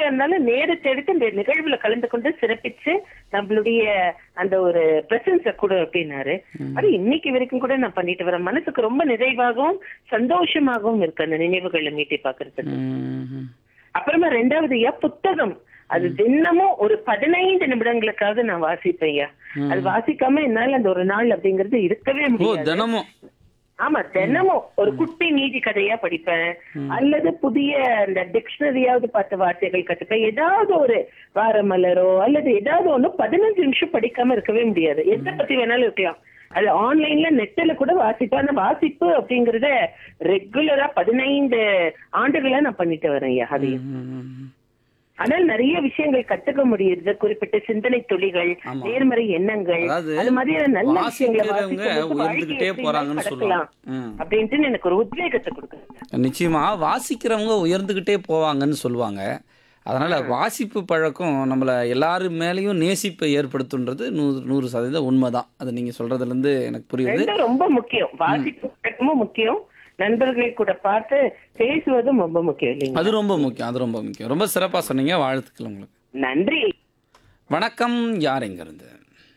இருந்தாலும் நேரத்தை எடுத்து இந்த நிகழ்வுல கலந்து கொண்டு சிறப்பிச்சு நம்மளுடைய அந்த ஒரு பிரசன்ஸ கொடு அப்படின்னாரு அது இன்னைக்கு வரைக்கும் கூட நான் பண்ணிட்டு வரேன் மனசுக்கு ரொம்ப நிறைவாகவும் சந்தோஷமாகவும் இருக்கு அந்த நினைவுகளை மீட்டி பாக்குறதுக்கு ம். அப்புறமா ரெண்டாவது ஐயா புத்தகம் அது தினமும் ஒரு பதினைந்து நிமிடங்களுக்காக நான் வாசிப்பேன் ஐயா அது வாசிக்காம என்னால அந்த ஒரு நாள் அப்படிங்கறது இருக்கவே ஓ முடியாது தினமும் ஆமா தினமும் ஒரு குட்டி நீதி கதையா படிப்பேன் அல்லது புதிய அந்த டிக்ஷனரியாவது பார்த்த வார்த்தைகள் கத்துப்பேன் ஏதாவது ஒரு வாரமலரோ அல்லது ஏதாவது ஒண்ணு பதினஞ்சு நிமிஷம் படிக்காம இருக்கவே முடியாது எதை பத்தி வேணாலும் இருக்கலாம் அது ஆன்லைன்ல நெட்ல கூட வாசிப்பேன் அந்த வாசிப்பு அப்படிங்கறத ரெகுலரா பதினைந்து ஆண்டுகளா நான் பண்ணிட்டு வரேன் ஐயா அதையும் ம். ஆனால் நிறைய விஷயங்கள் கத்துக்க முடியுது குறிப்பிட்ட சிந்தனை துளிகள் ஆமா. நேர்மறை எண்ணங்கள் அதாவது அது மாதிரியான நல்ல விஷயங்களை வாசிக்கிறவங்க வாசிக்கும்போது வாழ்க்கையை உயர்ந்துகிட்டே எப்படி போறாங்கன்னு கடக்கலாம் சொல்லுவாங்க ம். அப்படின்ட்டு எனக்கு ஒரு உத்வேகத்தை கொடுக்குது நிச்சயமா வாசிக்கிறவங்க உயர்ந்துகிட்டே போவாங்கன்னு சொல்லுவாங்க அதனால வாசிப்பு பழக்கம் நம்மள எல்லாரும் மேலேயும் நேசிப்பை ஏற்படுத்துன்றது நூறு நூறு சதவீதம் உண்மைதான் அது நீங்க சொல்றதுல இருந்து எனக்கு புரியுது ரெண்டும் ரொம்ப முக்கியம் வாசிப்பு பழக்கமும் முக்கியம் நண்பர்கள் கூட பார்த்து பேசுவதும் ரொம்ப முக்கியம் இல்லைங்க அது ரொம்ப முக்கியம் அது ரொம்ப முக்கியம் ரொம்ப சிறப்பா சொன்னீங்க வாழ்த்துக்கள் உங்களுக்கு நன்றி வணக்கம் யார் எங்க இருந்து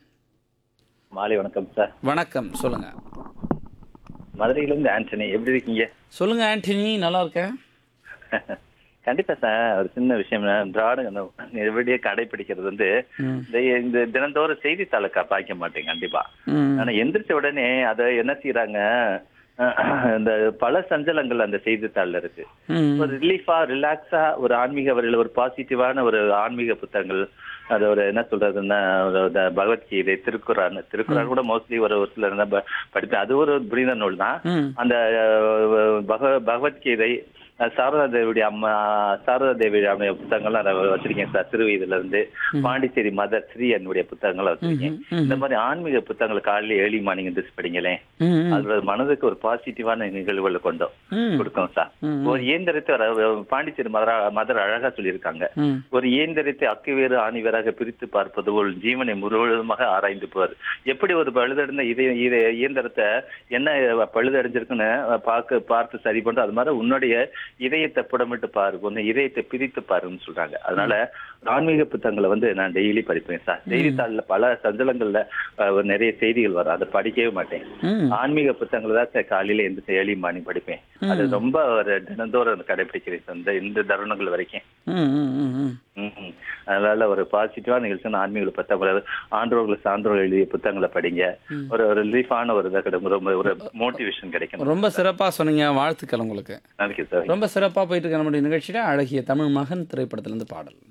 மாலை வணக்கம் சார் வணக்கம் சொல்லுங்க மதுரையில இருந்து ஆண்டனி எப்படி இருக்கீங்க சொல்லுங்க ஆண்டனி நல்லா இருக்கேன் கண்டிப்பா சார் ஒரு சின்ன விஷயம் திராவிட எப்படியே கடைபிடிக்கிறது வந்து ம். இந்த இந்த தினந்தோறும் செய்தித்தாளை க- பாய்க்க மாட்டேன் கண்டிப்பா ம். ஆனா எந்திரிச்ச உடனே அதை என்ன செய்யறாங்க இந்த பல சஞ்சலங்கள் அந்த செய்தித்தாள்ல இருக்கு ம். ஒரு ரிலீஃபா ரிலாக்ஸா ஒரு ஆன்மீக வரையில ஒரு பாசிட்டிவான ஒரு ஆன்மீக புத்தகங்கள் அது ஒரு என்ன சொல்றதுன்னா ஒரு இந்த பகவத்கீதை திருக்குறான் திருக்குறான் கூட மோஸ்ட்லி ஒரு ஒரு சிலர் தான் ப- படிப்பேன் அது ஒரு புனித நூல் தான் ம். அந்த அஹ், பக பகவத்கீதை அஹ், சாரதா தேவியுடைய அம்மா சாரதா தேவியுடைய புத்தகங்கள்லாம் நான் வச்சிருக்கேன் சார் சிறு வயதுல இருந்து பாண்டிச்சேரி மதர் ஸ்ரீ என்னுடைய புத்தகங்களை வச்சிருக்கேன் ம், ம். இந்த மாதிரி ஆன்மீக புத்தகங்களை காலையில ஏர்லி மார்னிங் எந்திரிச்சு படிங்களேன் ம், ம். அது மனதுக்கு ஒரு பாசிட்டிவான நிகழ்வுகளை கொண்டோம் ம். கொடுக்கும் சார் ம். ஒரு இயந்திரத்தை ஒரு- பாண்டிச்சேரி மதரா மதர் அழகா சொல்லியிருக்காங்க ம். ஒரு இயந்திரத்தை அக்குவேறு ஆணிவேராக பிரித்து பார்ப்பது போல் ஜீவனை முழுவதுமாக ஆராய்ந்து போவார் எப்படி ஒரு பழுதடைந்த இதய இத- இயந்திரத்தை என்ன பழுதடைஞ்சிருக்குன்னு பார்க்க பார்த்து சரி பண்றது அது மாதிரி உன்னுடைய இதயத்தை புடமிட்டு பாரு உன்னை இதயத்தை பிரித்து பாருன்னு சொல்றாங்க அதனால ஆன்மீக புத்தகங்களை வந்து நான் டெய்லி படிப்பேன் சார் செய்தித்தாள்ல பல சஞ்சலங்கள்ல அஹ், ஒரு நிறைய செய்திகள் வரும் அதை படிக்கவே மாட்டேன் ம். ஆன்மீக புத்தகங்களை தான் சார் காலையில எந்த ஏழி மார்னிங் படிப்பேன் அது ரொம்ப ஒரு தினந்தோறும் கடைபிடிக்கிறேன் சார் இந்த இந்த தருணங்கள் வரைக்கும் ம், ம், ம், ம். ம்ம். அதனால ஒரு பாசிட்டிவான நிகழ்ச்சி ஆன்மீக புத்தகங்கள் ஆண்டோர்கள் சான்றோர்கள் எழுதிய புத்தகங்களை படிங்க ஒரு ஒரு ரிலீஃபான ஒரு இதாக கிடைக்கும் ரொம்ப ஒரு மோட்டிவேஷன் கிடைக்கும் ரொம்ப சிறப்பா சொன்னீங்க வாழ்த்துக்கள் உங்களுக்கு நன்றி சார் ரொம்ப சிறப்பா போயிட்டு இருக்க நம்முடைய நிகழ்ச்சியில அழகிய தமிழ் மகன் திரைப்படத்திலிருந்து பாடல்